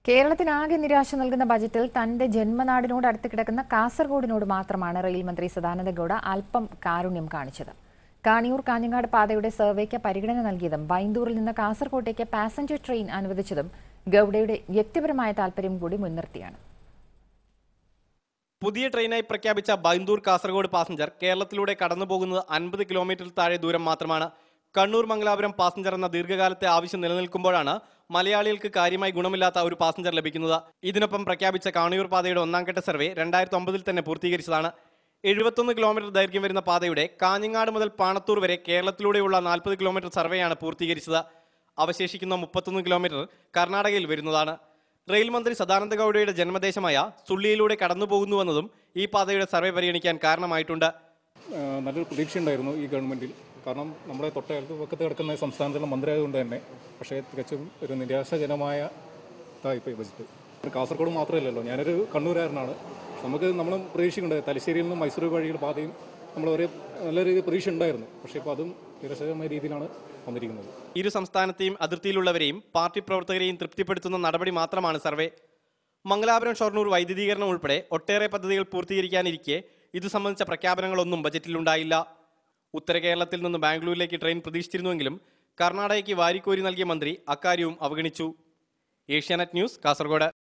കേരളത്തിനാകെ നിരാശ നൽകുന്ന ബജറ്റിൽ തന്റെ ജന്മനാടിനോട് അടുത്ത് കിടക്കുന്ന കാസർഗോഡിനോട് മാത്രമാണ് റെയിൽ മന്ത്രി സദാനന്ദ ഗൌഡ അല്പം കാരുണ്യം കാണിച്ചത് കാണിയൂർ കാഞ്ഞങ്ങാട് പാതയുടെ സർവേക്ക് പരിഗണന നൽകിയതും ബൈന്ദൂരിൽ നിന്ന് കാസർകോട്ടേക്ക് പാസഞ്ചർ ട്രെയിൻ അനുവദിച്ചതും ഗൌഡയുടെ വ്യക്തിപരമായ താൽപര്യം കൂടി മുൻനിർത്തിയാണ് പുതിയ ട്രെയിനായി പ്രഖ്യാപിച്ച ബൈന്ദൂർ കാസർഗോഡ് പാസഞ്ചർ കേരളത്തിലൂടെ കടന്നുപോകുന്നത് അൻപത് കിലോമീറ്ററിൽ താഴെ ദൂരം മാത്രമാണ് കണ്ണൂർ മംഗലാപുരം പാസഞ്ചർ എന്ന ദീർഘകാലത്തെ ആവശ്യം നിലനിൽക്കുമ്പോഴാണ് മലയാളികൾക്ക് കാര്യമായി ഗുണമില്ലാത്ത ഒരു പാസഞ്ചർ ലഭിക്കുന്നത് ഇതിനൊപ്പം പ്രഖ്യാപിച്ച കാണിയൂർ പാതയുടെ ഒന്നാം ഘട്ട സർവേ രണ്ടായിരത്തി ഒമ്പതിൽ തന്നെ പൂർത്തീകരിച്ചതാണ് എഴുപത്തൊന്ന് കിലോമീറ്റർ ദൈർഘ്യം വരുന്ന പാതയുടെ കാഞ്ഞങ്ങാട് മുതൽ പാണത്തൂർ വരെ കേരളത്തിലൂടെയുള്ള നാൽപ്പത് കിലോമീറ്റർ സർവേയാണ് പൂർത്തീകരിച്ചത് അവശേഷിക്കുന്ന മുപ്പത്തൊന്ന് കിലോമീറ്റർ കർണാടകയിൽ വരുന്നതാണ് റെയിൽ മന്ത്രി സദാനന്ദ ഗൌഡയുടെ ജന്മദേശമായ സുള്ളിയിലൂടെ കടന്നുപോകുന്നുവെന്നതും ഈ പാതയുടെ സർവേ പരിഗണിക്കാൻ കാരണമായിട്ടുണ്ട് ആ, നല്ലൊരു പ്രതീക്ഷയുണ്ടായിരുന്നു ഈ ഗവൺമെൻറ്റിൽ കാരണം നമ്മുടെ തൊട്ടടുത്ത് പക്കത്ത് കിടക്കുന്ന സംസ്ഥാനത്തുള്ള മന്ത്രി ആയതുകൊണ്ട് തന്നെ പക്ഷേ തികച്ചും ഒരു നിരാശാജനമായ ഇപ്പോൾ ഈ ബജറ്റ് ഒരു കാസർഗോഡ് മാത്രമല്ലല്ലോ ഞാനൊരു കണ്ണൂരുകാരനാണ് നമുക്ക് നമ്മൾ പ്രതീക്ഷിക്കുന്നുണ്ട് തലശ്ശേരിയിൽ നിന്ന് മൈസൂർ വഴിയുള്ള പാതയും നമ്മൾ ഒരേ നല്ല രീതിയിൽ പ്രതീക്ഷ ഉണ്ടായിരുന്നു പക്ഷേ ഇപ്പോൾ അതും നിരാശകരമായ രീതിയിലാണ് വന്നിരിക്കുന്നത് ഇരു സംസ്ഥാനത്തെയും അതിർത്തിയിലുള്ളവരെയും പാർട്ടി പ്രവർത്തകരെയും തൃപ്തിപ്പെടുത്തുന്ന നടപടി മാത്രമാണ് സർവേ മംഗലാപുരം ഷൊർണൂർ വൈദ്യുതീകരണം ഉൾപ്പെടെ ഒട്ടേറെ പദ്ധതികൾ പൂർത്തീകരിക്കാനിരിക്കെ ഇത് സംബന്ധിച്ച പ്രഖ്യാപനങ്ങളൊന്നും ബജറ്റിലുണ്ടായില്ല ഉത്തര കേരളത്തിൽ നിന്ന് ബാംഗ്ലൂരിലേക്ക് ട്രെയിൻ പ്രതീക്ഷിച്ചിരുന്നുവെങ്കിലും കർണാടകയ്ക്ക് വാരിക്കോരി നൽകിയ മന്ത്രി അക്കാര്യവും അവഗണിച്ചു ഏഷ്യാനെറ്റ് ന്യൂസ് കാസർഗോഡ്